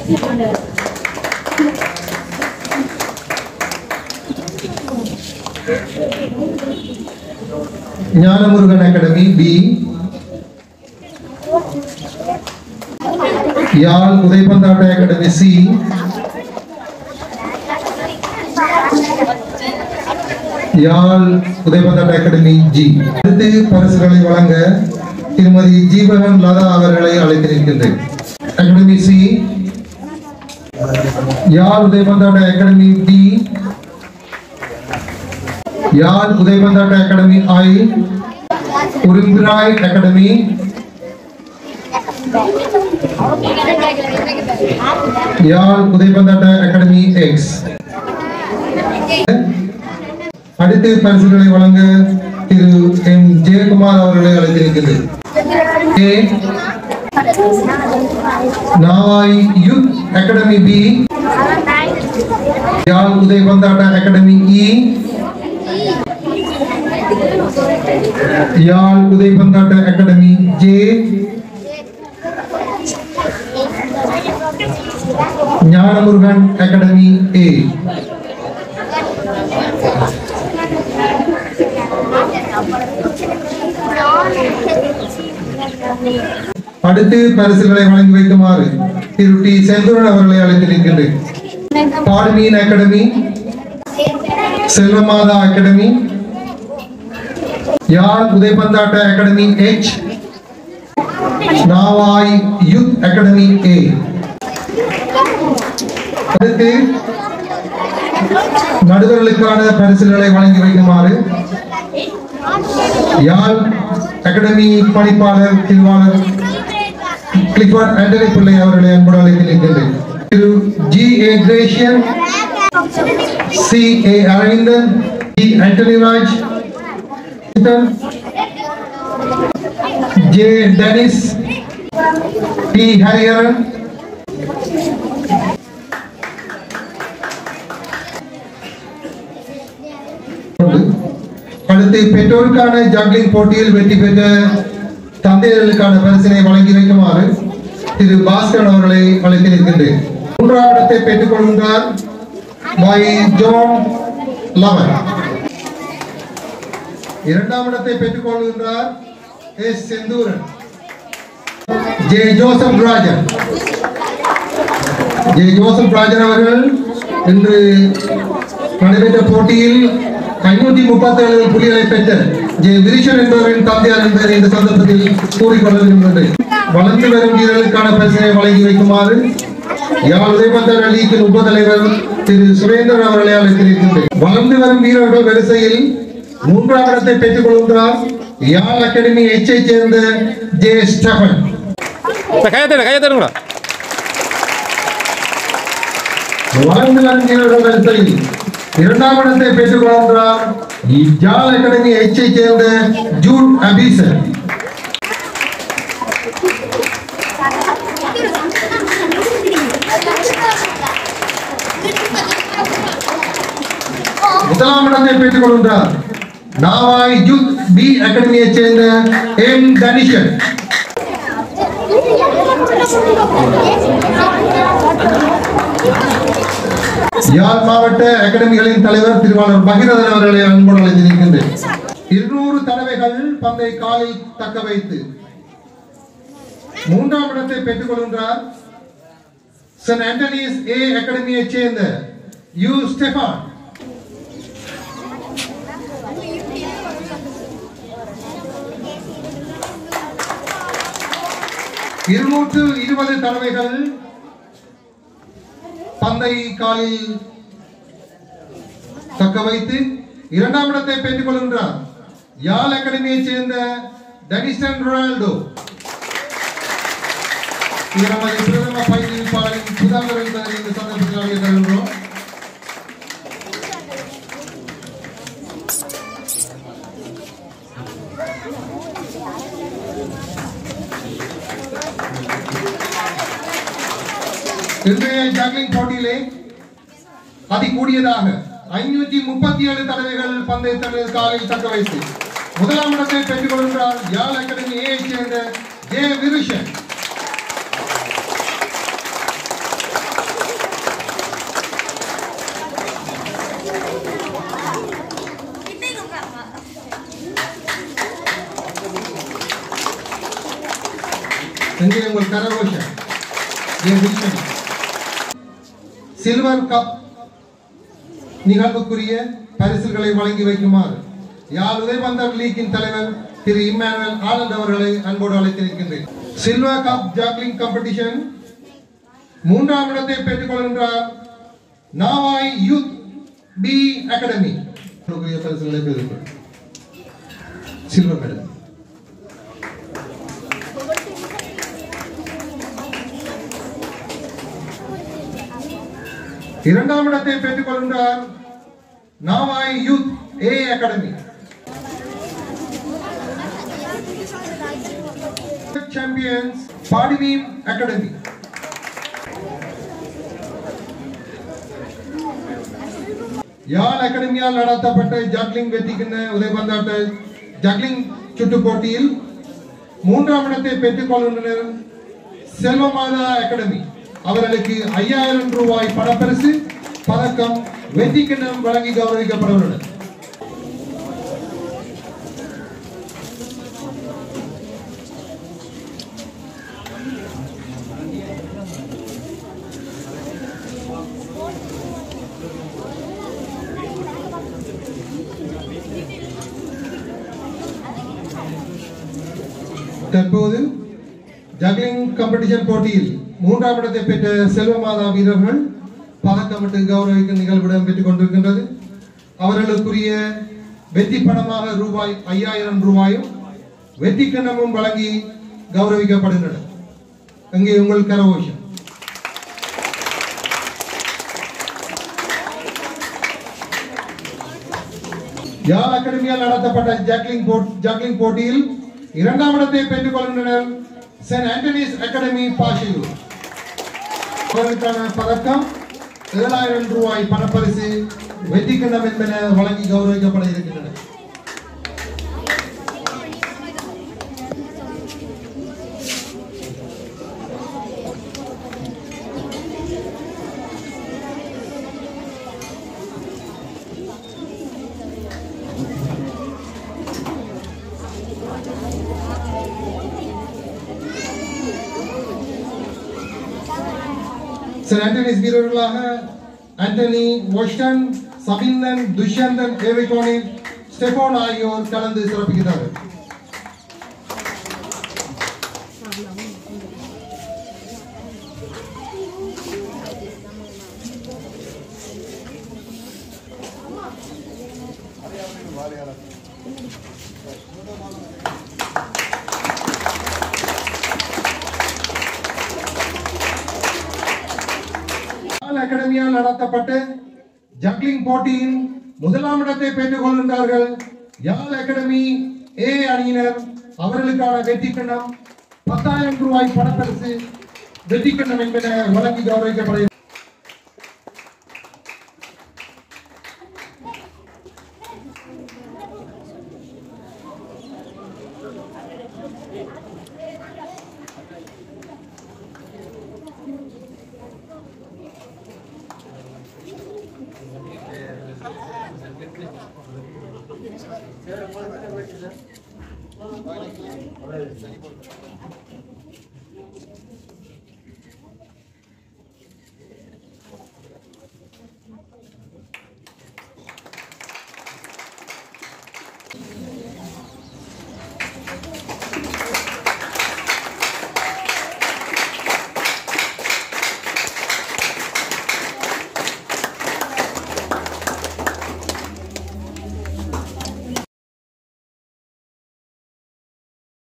Gnanamurugan academy B Yarl உதைபந்தாட்ட academy C Yarl உதைபந்தாட்ட academy G அடுத்து பரிசுகளை வழங்க திருமதி ஜீவகன் லதா அவர்களை அழைத்திருக்கின்றேன் அகாடமி சி யாழ் உதைபந்தாட்ட அகாடமி டி யாழ் உதைபந்தாட்ட academy I Urumpirai academy Yarl உதைபந்தாட்ட அகாடமி எக்ஸ் அடுத்து பரிசுகளை வழங்க திரு எம் ஜெயக்குமார் அவர்களை அழைத்திருக்கிறது A, Navai youth academy B Yarl உதைபந்தாட்ட அகாடமி இ யாழ் உதைபந்தாட்ட academy J Gnanamurugan academy A அடுத்து பரிசுகளை வழங்கி வைக்குமாறு திரு டி செந்தூரன் அவர்களை அழைத்திருக்கின்றேன் பாடுமீன் அகாடமி செல்வமாதா அகாடமி யாழ் உதைபந்தாட்ட academy H Navai youth academy A அடுத்து நடுவர்களுக்கான பரிசுகளை வழங்கி வைக்குமாறு யாழ் அகாடமி பணிப்பாளர் திருவாளர் கிளிஃபர்ட் ஆண்டனி பிள்ளை அவர்களை அன்புடன் அழைத்திருக்கின்றேன் Thiru G A Gratian C A Aravindan D Antony Raj J Denis D Hariharan அடுத்து பெற்றோருக்கான ஜாக்லிங் போட்டியில் வெற்றி பெற்ற தந்தையர்களுக்கான பரிசினை வழங்கி வைக்குமாறு திரு பாஸ்கரன் அவர்களை அழைத்திருக்கின்றேன் மூன்றாம் இடத்தை பெற்றுக் கொள்கின்றார் பாய் ஜோன் லவன் இரண்டாம் இடத்தை பெற்றுக் கொள்கின்றார் S Senthooran J Joseph Rajan J Joseph Rajan அவர்கள் இன்று நடைபெற்ற போட்டியில் ஐநூற்றி முப்பத்தி ஏழு புள்ளிகளை பெற்ற ஜே விரிஷன் என்பவரின் தந்தையார் என்பதை இந்த சந்தர்ப்பத்தில் கூறிக்கொள்ள விரும்புகின்றேன் வளர்ந்து வரும் வீரர்களுக்கான பரிசினை வழங்கி வைக்குமாறு யாழ் உதயபந்தர் லீக்கின் உபதலைவர் திரு சுரேந்தர் அவர்களை அழைத்திருக்கின்றேன் வளர்ந்து வரும் வீரர்கள் வரிசையில் மூன்றாம் இடத்தை பெற்றுக் கொள்கின்றார் யாழ் அகாடமி எச் ஐ சேர்ந்த ஜே ஸ்டபன் கையை தருங்க கையை தருங்களா வளர்ந்து வரும் வீரர்கள் வரிசையில் இரண்டாம் இடத்தை பெற்றுக் கொள்கின்றார் யாழ் அகாடமி எச் ஐ சேர்ந்த ஜூட் அபீசன் முதலாம் இடத்தை பெற்றுக் கொள்கின்றார் நாவாய் யூத் பி அகாடமியைச் சேர்ந்த எம் தனிஷன் யாழ் மாவட்ட அகாடமிகளின் தலைவர் திருவாளர் பகிரதன் அவர்களை அன்புடன் அழைத்திருக்கின்றேன் இருநூறு தடவைகள் பந்தை காலில் தக்க வைத்து மூன்றாம் இடத்தை பெற்றுக் கொள்கின்றார் சென்ட் ஆண்டனிஸ் ஏ அகாடமியைச் சேர்ந்த யூ ஸ்டெஃபான் இருநூற்று இருபது தடவைகள் பந்தை காலில் தக்க வைத்து இரண்டாம் இடத்தை பெற்றுக் கொள்கின்றார் யாழ் அகாடமியைச் சேர்ந்த டனிஸ்டன் ரொனால்டோ இது நமது பிரதம பயிற்சியாளரின் சுதாகர் என்பதை இந்த சந்தர்ப்பத்தில் அறிய தருகின்றோம் இன்றைய ஜாக்லிங் போட்டியிலே அதிகூடியதாக ஐநூற்றி முப்பத்தி ஏழு தடவைகள் பந்தை தனது காலில் தக்க வைத்து முதலாம் இடத்தை பெற்றுக் கொள்கிறார் யாழ் அகாடமி ஏ சேர்ந்த ஜே விருஷன் எங்கே உங்கள் கரகோஷம் என் விஷயம் சில்வர் கப் நிகழ்வுக்குரிய பரிசுகளை வழங்கி வைக்குமாறு யார் உதயபந்தர் லீக்கின் தலைவர் திரு இம்மானுவேல் ஆனந்த் அவர்களை அன்போடு அழைத்திருக்கின்றேன் சில்வர் கப் ஜாக்லிங் காம்படிஷன் மூன்றாம் இடத்தை பெற்றுக் கொள்கின்றார் நாவாய் யூத் பி அகாடமி பரிசுகளை பெறுகிறார் சில்வர் மெடல் இரண்டாம் இடத்தை பெற்றுக் கொள்கின்றார் Navai youth A academy champions பாடிவீம் அகாடமி யாழ் அகாடமியால் நடத்தப்பட்ட ஜாக்லிங் வெற்றிக்கிண்ண உதயபந்தாட்ட ஜாக்லிங் சுற்று போட்டியில் மூன்றாம் இடத்தை பெற்றுக் கொள்கின்றனர் செல்வமாதா அகாடமி அவர்களுக்கு ஐயாயிரம் ரூபாய் பணப்பரிசு பதக்கம் வெற்றி கிண்ணம் வழங்கி கௌரவிக்கப்பட உள்ளனர் தற்போது ஜக்லிங் காம்படிஷன் போட்டியில் மூன்றாம் இடத்தை பெற்ற செல்வமாதா வீரர்கள் பதக்கமிட்டு கௌரவிக்கும் நிகழ்விடம் பெற்றுக் கொண்டிருக்கின்றது அவர்களுக்குரிய வெற்றி பணமாக ரூபாய் ஐயாயிரம் ரூபாயும் வெற்றி கிண்ணமும் வழங்கி கௌரவிக்கப்படுகின்றன அங்கே உங்கள் கரகோஷம் யாழ் அகாடமியால் நடத்தப்பட்ட ஜாக்லிங் போட் ஜாக்லிங் போட்டியில் இரண்டாம் இடத்தை பெற்றுக் கொள்கின்றனர் சென்ட் ஆண்டனிஸ் அகாடமி பாஷையூர் அவர்களுக்கான பதக்கம் ஏழாயிரம் ரூபாய் பணப்பரிசு வெற்றி கிண்ணம் என்பன வழங்கி கௌரவிக்கப்பட இருக்கின்றன சென்ட் ஆண்டனிஸ் வீரர்களாக ஆண்டனி வாஷ்டன் சபிந்தன் துஷ்யந்தன் ஏவிகோனின் ஸ்டெஃபோன் ஆகியோர் கலந்து சிறப்பிக்கிறார்கள் யாழ் அகாடமியால் நடத்தப்பட்ட ஜக்லிங் போட்டியின் முதலாம் இடத்தை பெற்றுக் கொள்கின்றார்கள் யாழ் அகாடமி ஏ அணியினர் அவர்களுக்கான வெற்றி கிண்ணம் பத்தாயிரம் ரூபாய் பணப்பரிசு வெற்றி கிண்ணம் என்பன வழங்கி கௌரவிக்கப்படுகிறது